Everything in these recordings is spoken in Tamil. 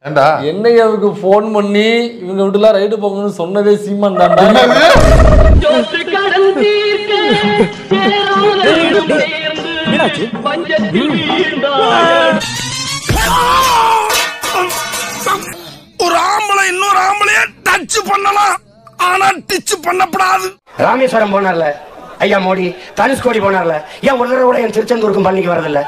ஏண்டா என்னையாவுக்கு ஃபோன் பண்ணி இவங்க வீட்டுல ரைடு போகணும்னு சொன்னதே சீமான் தான்டா என்னது ஒரு ஆம்பளை இன்னொரு ஆம்பளைய டச் பண்ணலாம் ஆனா டிச் பண்ணப்படாது ராமேஸ்வரம் போனார்ல ஐயா மோடி தனுஷ்கோடி போனார்ல ஏன் ஒரு தடவை கூட என் திருச்செந்தூருக்கும் பழனிக்கு வரதில்ல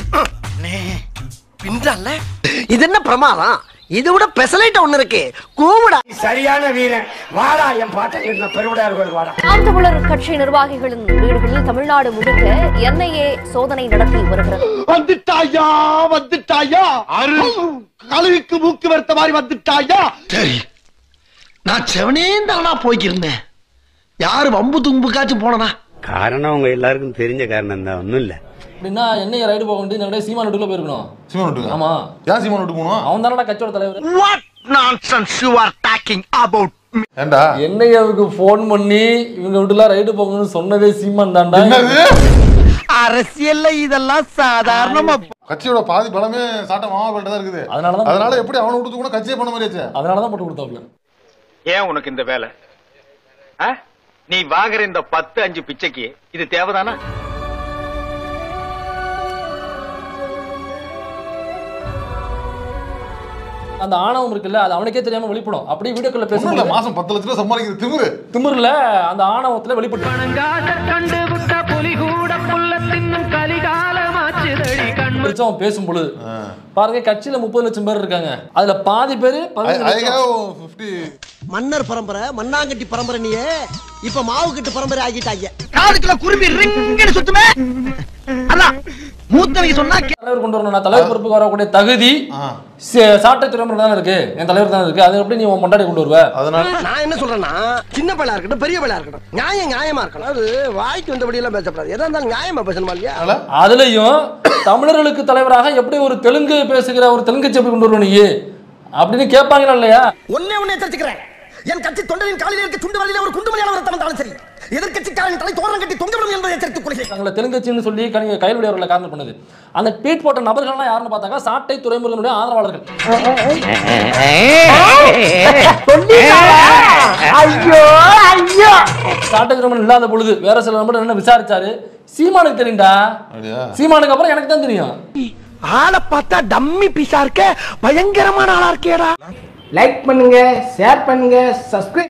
பின்றல்ல இது என்ன பிரமாதம் இது விட பெசலைட் ஒண்ணு இருக்கு கூவுடா சரியான வீரன் வாடா என் பாட்டை கேட்டு பெருவிடார் கோயில் வாடா நாம் தமிழர் கட்சி நிர்வாகிகளின் வீடுகளில் தமிழ்நாடு முழுக்க என்ஐஏ சோதனை நடத்தி வருகிறது வந்துட்டாயா வந்துட்டாயா கழுகுக்கு மூக்கு வருத்த மாதிரி வந்துட்டாயா சரி நான் செவனே தானா போய்க்கிருந்தேன் யாரு வம்பு தும்புக்காச்சும் போனனா காரணம் உங்க எல்லாருக்கும் தெரிஞ்ச காரணம் தான் ஒன்றும் இல்லை அப்படின்னா என்னைய ரைடு போக வேண்டியது என்னோட சீமான் வீட்டுக்குள்ள போயிருக்கணும் சீமான் விட்டுங்க ஆமா ஏன் சீமான் விட்டு போகணும் அவன் தானடா கட்சியோட தலைவர் what nonsense you are talking about ஏண்டா என்னையாவுக்கு ஃபோன் பண்ணி இவங்க வீட்டுல ரைடு போகணும்னு சொன்னதே சீமான் தான்டா என்னது அரசியல்ல இதெல்லாம் சாதாரணமா கட்சியோட பாதி பலமே சாட்ட மாமா தான் இருக்குது அதனாலதான் அதனால எப்படி அவனை விட்டு கூட கட்சியே பண்ண மாதிரியாச்சு அதனாலதான் போட்டு கொடுத்தாப்ல ஏன் உனக்கு இந்த வேலை ஆ? நீ வாங்குற இந்த பத்து அஞ்சு பிச்சைக்கு இது தேவைதானா அந்த ஆணவம் இருக்குல்ல அது அவனுக்கே தெரியாம வெளிப்படும் அப்படியே வீடியோக்குள்ள ஒண்ணும் இல்ல பேசும்போது மாசம் பத்து லட்ச ரூபா சம்பாதிக்கிறது திமிரு திமிர்ல அந்த ஆணவத்துல வெளிப்பட்டு பிடிச்சு அவன் பேசும் பொழுது பாருங்க கட்சியில முப்பது லட்சம் பேர் இருக்காங்க அதுல பாதி பேரு பதினஞ்சு அதுக்காக லட்சம் ஃபிஃப்டி மன்னர் பரம்பரை மண்ணாங்கட்டி பரம்பரை நீயே இப்ப மாவு கட்டு பரம்பரை ஆகிட்டாங்க காதுக்குள்ள குருவி ரிங்குன்னு சுத்துமே அதான் மூத்தவங்க சொன்னா தலைவர் கொண்டு வரணும் நான் தலைவர் பொறுப்புக்கு வரக்கூடிய தகுதி சே- சாட்டை துறைமுறை தானே இருக்கு என் தலைவர் தானே இருக்கு அது எப்படி நீ உன் முன்னாடி கொண்டு வருவ அதனால நான் என்ன சொல்றேன்னா சின்ன பிள்ளை இருக்கட்டும் பெரிய பிள்ளை இருக்கட்டும் நியாயம் நியாயமா இருக்கணும் அது வாய்க்கு வந்தபடி எல்லாம் பேசக்கூடாது எதா இருந்தாலும் நியாயமா பேசணுமா இல்லையா அதனால அதுலயும் தமிழர்களுக்கு தலைவராக எப்படி ஒரு தெலுங்கு பேசுகிற ஒரு தெலுங்கு எப்படி கொண்டு வருவ நீ அப்படின்னு கேட்பாங்களா இல்லையா ஒன்னே ஒன்னே எச்சரிச்சுக்கிறேன் என் கட்சி தொண்டரின் காலில் இருக்க துண்டு வழியில ஒரு குண்டு மலையாள ரத்தம் வந்தாலும் சரி எதிர்க்கட்சிக்காரன் தலை தோரணம் கட்டி தொங்கவிடும் என்பதை எச்சரித்துக் கொள்கிறேன் தங்களை தெலுங்கச்சின்னு சொல்லி கனி கைவிடி அவர்களை காரணம் பண்ணது அந்த ட்வீட் போட்ட நபர்கள்லாம் யாருன்னு பார்த்தாக்கா சாட்டை துறைமுருகனுடைய ஆதரவாளர்கள் ஐயோ ஐயோ சாட்டை துறைமுருகன் இல்லாத பொழுது வேற சில நபர் என்ன விசாரிச்சாரு சீமானுக்கு தெரியும்டா அப்படியா சீமானுக்கு அப்புறம் எனக்கு தான் தெரியும் ஆளை பார்த்தா டம்மி பீஸா இருக்க பயங்கரமான ஆளா இருக்கேடா லைக் பண்ணுங்க ஷேர் பண்ணுங்க சப்ஸ்கிரைப்